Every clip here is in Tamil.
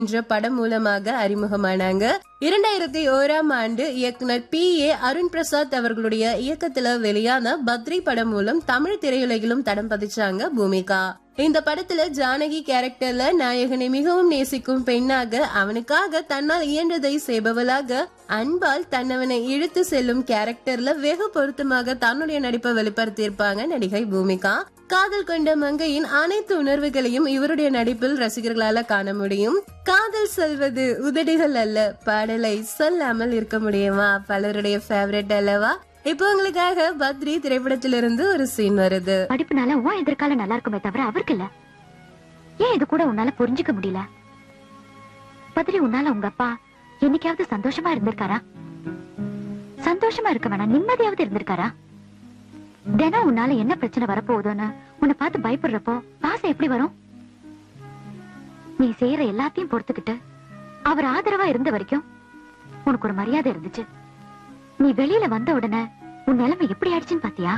என்ற படம் மூலமாக அறிமுகமானாங்க இரண்டாயிரத்தி ஓராம் ஆண்டு இயக்குனர் பி ஏ அருண் பிரசாத் அவர்களுடைய இயக்கத்துல வெளியான பத்ரி படம் மூலம் தமிழ் திரையுலகிலும் தடம் பதிச்சாங்க பூமிகா இந்த படத்துல ஜானகி கேரக்டர்ல நாயகனை மிகவும் நேசிக்கும் பெண்ணாக அவனுக்காக தன்னால் இயன்றதை செய்பவளாக அன்பால் தன்னவனை இழுத்து செல்லும் கேரக்டர்ல வெகு பொருத்தமாக தன்னுடைய நடிப்பை வெளிப்படுத்தியிருப்பாங்க நடிகை பூமிகா காதல் கொண்ட மங்கையின் அனைத்து உணர்வுகளையும் இவருடைய நடிப்பில் ரசிகர்களால காண முடியும் காதல் சொல்வது உதடுகள் அல்ல பாடலை சொல்லாமல் இருக்க முடியுமா பலருடைய ஃபேவரட் அல்லவா இப்போ உங்களுக்காக பத்ரி திரைப்படத்திலிருந்து ஒரு சீன் வருது படிப்புனால உன் எதிர்காலம் நல்லா இருக்குமே தவிர அவருக்கு இல்ல ஏன் இது கூட உன்னால புரிஞ்சுக்க முடியல பத்ரி உன்னால உங்க அப்பா என்னைக்காவது சந்தோஷமா இருந்திருக்காரா சந்தோஷமா இருக்க வேணாம் நிம்மதியாவது இருந்திருக்காரா தினம் உன்னால என்ன பிரச்சனை வரப்போகுதோன்னு உன்னை பார்த்து பயப்படுறப்போ பாசம் எப்படி வரும் நீ செய்யற எல்லாத்தையும் பொறுத்துக்கிட்டு அவர் ஆதரவா இருந்த வரைக்கும் உனக்கு ஒரு மரியாதை இருந்துச்சு நீ வெளியில வந்த உடனே உன் நிலைமை எப்படி ஆயிடுச்சுன்னு பாத்தியா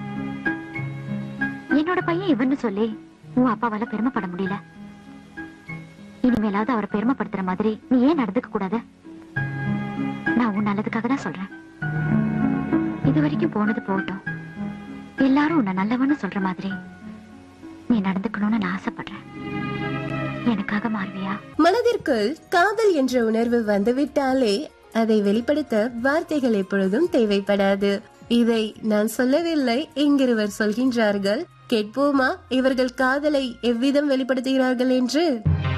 என்னோட பையன் இவன்னு சொல்லி உன் அப்பாவால பெருமைப்பட முடியல இனிமேலாவது அவரை பெருமைப்படுத்துற மாதிரி நீ ஏன் நடந்துக்க கூடாது நான் உன் நல்லதுக்காக தான் சொல்றேன் இது வரைக்கும் போனது போகட்டும் எல்லாரும் உன்னை நல்லவன்னு சொல்ற மாதிரி நீ நடந்துக்கணும்னு நான் ஆசைப்படுறேன் எனக்காக மாறுவியா மனதிற்குள் காதல் என்ற உணர்வு வந்துவிட்டாலே அதை வெளிப்படுத்த வார்த்தைகள் எப்பொழுதும் தேவைப்படாது இதை நான் சொல்லவில்லை இங்கிருவர் சொல்கின்றார்கள் கேட்போமா இவர்கள் காதலை எவ்விதம் வெளிப்படுத்துகிறார்கள் என்று